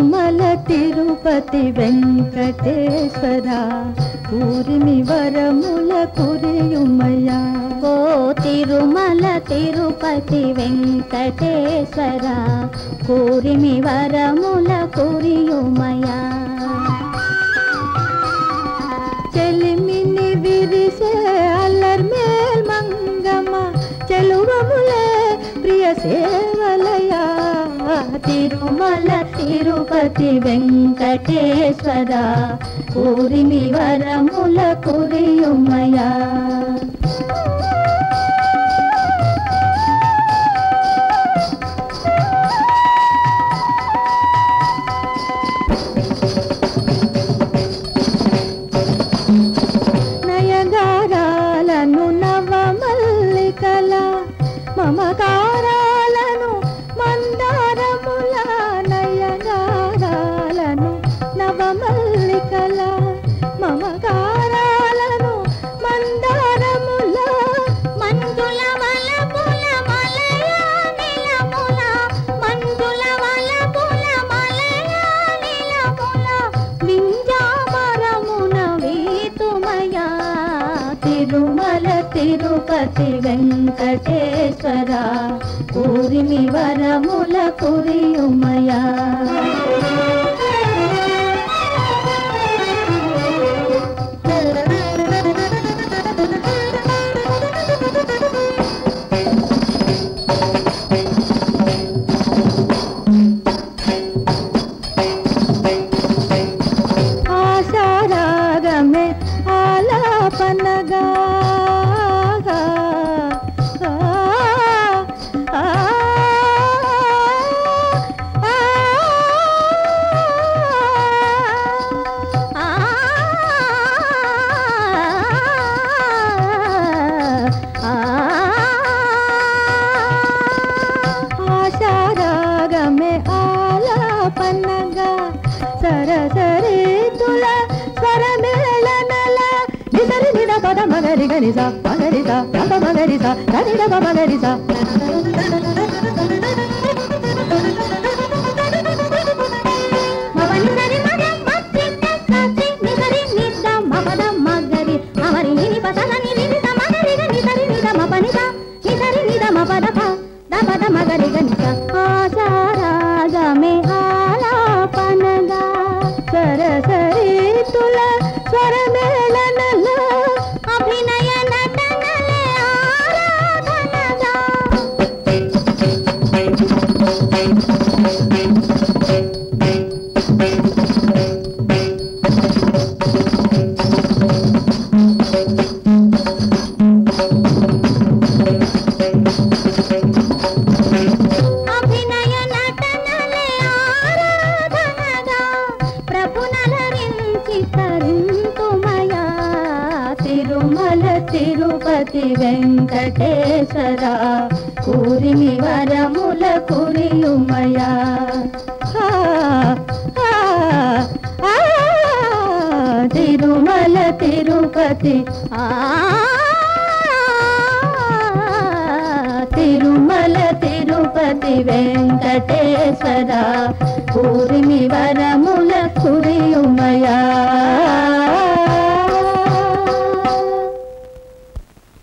తిరుమల తిరుపతి వెంకటేశ్వర ఊరిమి వరముల కురియుమయ్యా ఓ తిరుమల తిరుపతి వెంకటేశ్వర కూరిమి వరముల కురియుమయా చెలిమిని విరిసే అల్లర్మేల్ మంగమ్మ చెలువములే ప్రియ సేవలయా తిరుమల తిరుపతి వెంకటేశ్వర ఊరిమి వరముల కురియుమయా నయగారాలను నవమల్లికల మమకారాలను మందారముల నయగారాలను నవమల్లికల మమకారాలను మందారముల మంజుల వలపుల మలయ నిలముల మంజుల వలపుల మలయ నిలముల వింజామరమున వీతుమయా తిరుమల తిరుపతి వెంకటేశ్వర ఊరిమి వరముల కురియుమయా ఆశారాగమే ఆలాపనగా ఆ, ఆ, ఆ, ఆశారాగమే ఆలాపనగా సరసరీతుల స్వరమేళనల నిసరి నిద పద మగరి గనిస మగరిస పద మగరిస గనిద మగరిస మవని సరి మగ మత్రి తత్తి నిసరి నిద్ద మపద మగరి అమరి నిని పసన నిని నిద మగరి గని సరి నిద మపని స నిసరి నిద మపద ప దపద మగరి గని స ఆశారాగమే ఆలాపనగా సరసరీతుల స్వరమేళనల అభినయ నటనలే ఆరాధనగా అభినయ నటనలే ఆరాధనగా ప్రభునలరించి తరింతుమయా తిరుమల తిరుపతి వెంకటేశ్వర కూరిమి వరముల కురియుమయా ఆ, ఆ, ఆ, తిరుమల తిరుపతి ఆ తిరుమల తిరుపతి వెంకటేశ్వర కూరిమి వరముల కురి